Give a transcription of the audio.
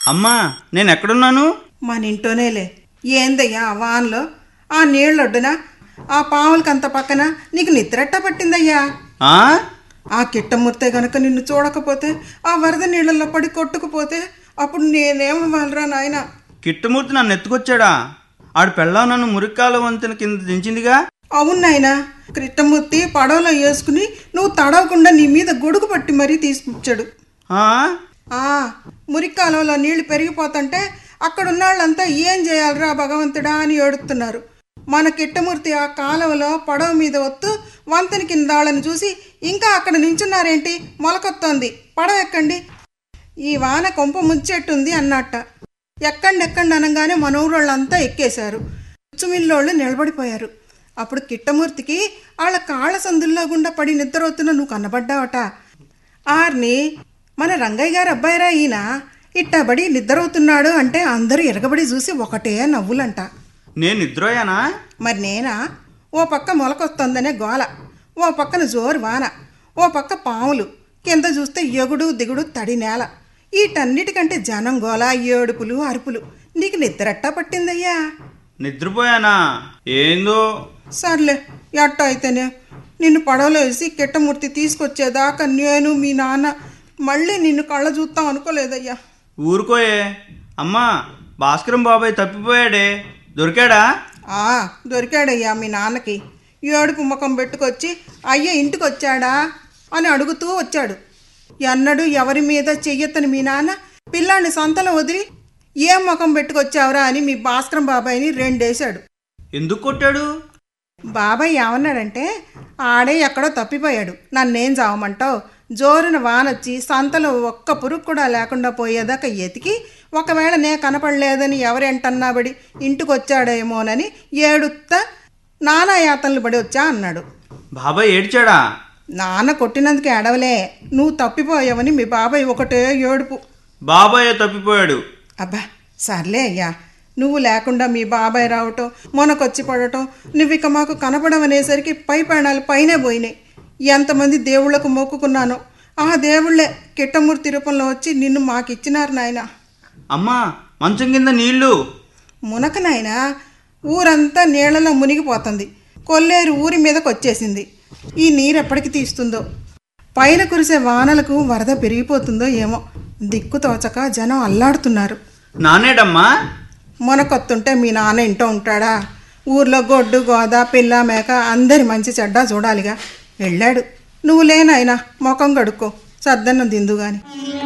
అమ్మా నేను ఎక్కడున్నాను మన ఇంట్లోనేలే ఏందయ్యా ఆ వాన్లో ఆ నీళ్ళొడ్డున ఆ పాములకంత పక్కన నీకు నిద్రెట్ట పట్టిందయ్యా ఆ ఆ కిట్టమూర్తే గనక నిన్ను చూడకపోతే ఆ వరద నీళ్ళల్లో పడి కొట్టుకుపోతే అప్పుడు నేనేమవ్వాలిరా నాయన కిట్టుమూర్తి నన్ను ఎత్తుకొచ్చాడా ఆడు పెళ్ళాం నన్ను మురిక్కాల వంతెన కింద దించిందిగా అవును నాయన కృష్ణమూర్తి పడవలో వేసుకుని నువ్వు తడవకుండా నీ మీద గొడుగు పట్టి మరీ తీసుకొచ్చాడు ఆ ఆ మురికాలంలో నీళ్లు పెరిగిపోతుంటే అక్కడ ఉన్న వాళ్ళంతా ఏం చేయాలిరా భగవంతుడా అని ఏడుస్తున్నారు మన కిట్టమూర్తి ఆ కాలువలో పడవ మీద వత్తు వంతెన కింద వాళ్ళని చూసి ఇంకా అక్కడ నించున్నారేంటి మొలకొత్తోంది పడవ ఎక్కండి ఈ వాన కొంప ముంచెట్టుంది అన్నట్ట ఎక్కండి ఎక్కండి అనగానే మన ఊరోళ్ళంతా ఎక్కేశారు చుమిల్లోళ్ళు నిలబడిపోయారు అప్పుడు కిట్టమూర్తికి వాళ్ళ కాళ్ళ సందుల్లో గుండా పడి నిద్రవుతున్న నువ్వు కనబడ్డావట ఆర్ని మన రంగయ్య గారు అబ్బాయిరా ఈయన ఇట్టబడి నిద్రవుతున్నాడు అంటే అందరూ ఎరగబడి చూసి ఒకటే నవ్వులంట నేను నిద్రోయానా మరి నేనా ఓ పక్క మొలకొస్తుందనే గోల ఓ పక్కన జోరు వాన ఓ పక్క పాములు కింద చూస్తే ఎగుడు దిగుడు తడి నేల వీటన్నిటికంటే జనం గోల ఏడుపులు అరుపులు నీకు నిద్రట్టా పట్టిందయ్యా నిద్రపోయానా ఏందో సర్లే ఎట్ట అయితేనే నిన్ను పడవలో వేసి కిట్టమూర్తి తీసుకొచ్చేదాకా నేను మీ నాన్న మళ్ళీ నిన్ను కళ్ళ చూస్తాం అనుకోలేదయ్యా ఊరుకోయే అమ్మా భాస్కరం బాబాయ్ తప్పిపోయాడే దొరికాడా ఆ దొరికాడయ్యా మీ నాన్నకి ఏడుపు ముఖం పెట్టుకొచ్చి అయ్య ఇంటికి వచ్చాడా అని అడుగుతూ వచ్చాడు ఎన్నడూ ఎవరి మీద చెయ్యొత్తని మీ నాన్న పిల్లాన్ని సంతలో వదిలి ఏం ముఖం పెట్టుకొచ్చావురా అని మీ భాస్కరం బాబాయ్ని రెండేశాడు ఎందుకు కొట్టాడు బాబాయ్ ఏమన్నాడంటే ఆడే ఎక్కడో తప్పిపోయాడు నన్నేం చావమంటావు జోరున వానొచ్చి సంతలో ఒక్క పురుగు కూడా లేకుండా పోయేదాకా ఎతికి ఒకవేళ నే కనపడలేదని ఎవరెంటన్నాబడి ఇంటికి వచ్చాడేమోనని ఏడుత్తా నానా యాతనలు పడి వచ్చా అన్నాడు బాబాయ్ ఏడ్చాడా నాన్న కొట్టినందుకు ఏడవలే నువ్వు తప్పిపోయావని మీ బాబాయ్ ఒకటే ఏడుపు బాబాయ్ తప్పిపోయాడు అబ్బా సర్లే అయ్యా నువ్వు లేకుండా మీ బాబాయ్ రావటం మొనకొచ్చి పడటం నువ్వు ఇక మాకు కనపడమనేసరికి పై ప్రాణాలు పైనే పోయినాయి ఎంతమంది దేవుళ్లకు మొక్కుకున్నానో ఆ దేవుళ్ళే కిట్టమూర్తి రూపంలో వచ్చి నిన్ను మాకిచ్చినారు నాయన అమ్మా మంచం కింద నీళ్లు మునక నాయన ఊరంతా నీళ్లలో మునిగిపోతుంది కొల్లేరు ఊరి మీదకి వచ్చేసింది ఈ నీరు ఎప్పటికి తీస్తుందో పైన కురిసే వానలకు వరద పెరిగిపోతుందో ఏమో దిక్కు తోచక జనం అల్లాడుతున్నారు నానేడమ్మా మొనకొత్తుంటే మీ నాన్న ఇంట్లో ఉంటాడా ఊర్లో గొడ్డు గోద పిల్ల మేక అందరి మంచి చెడ్డ చూడాలిగా వెళ్ళాడు నువ్వు లేనాయనా ముఖం కడుక్కో సద్దన్నం దిందు గాని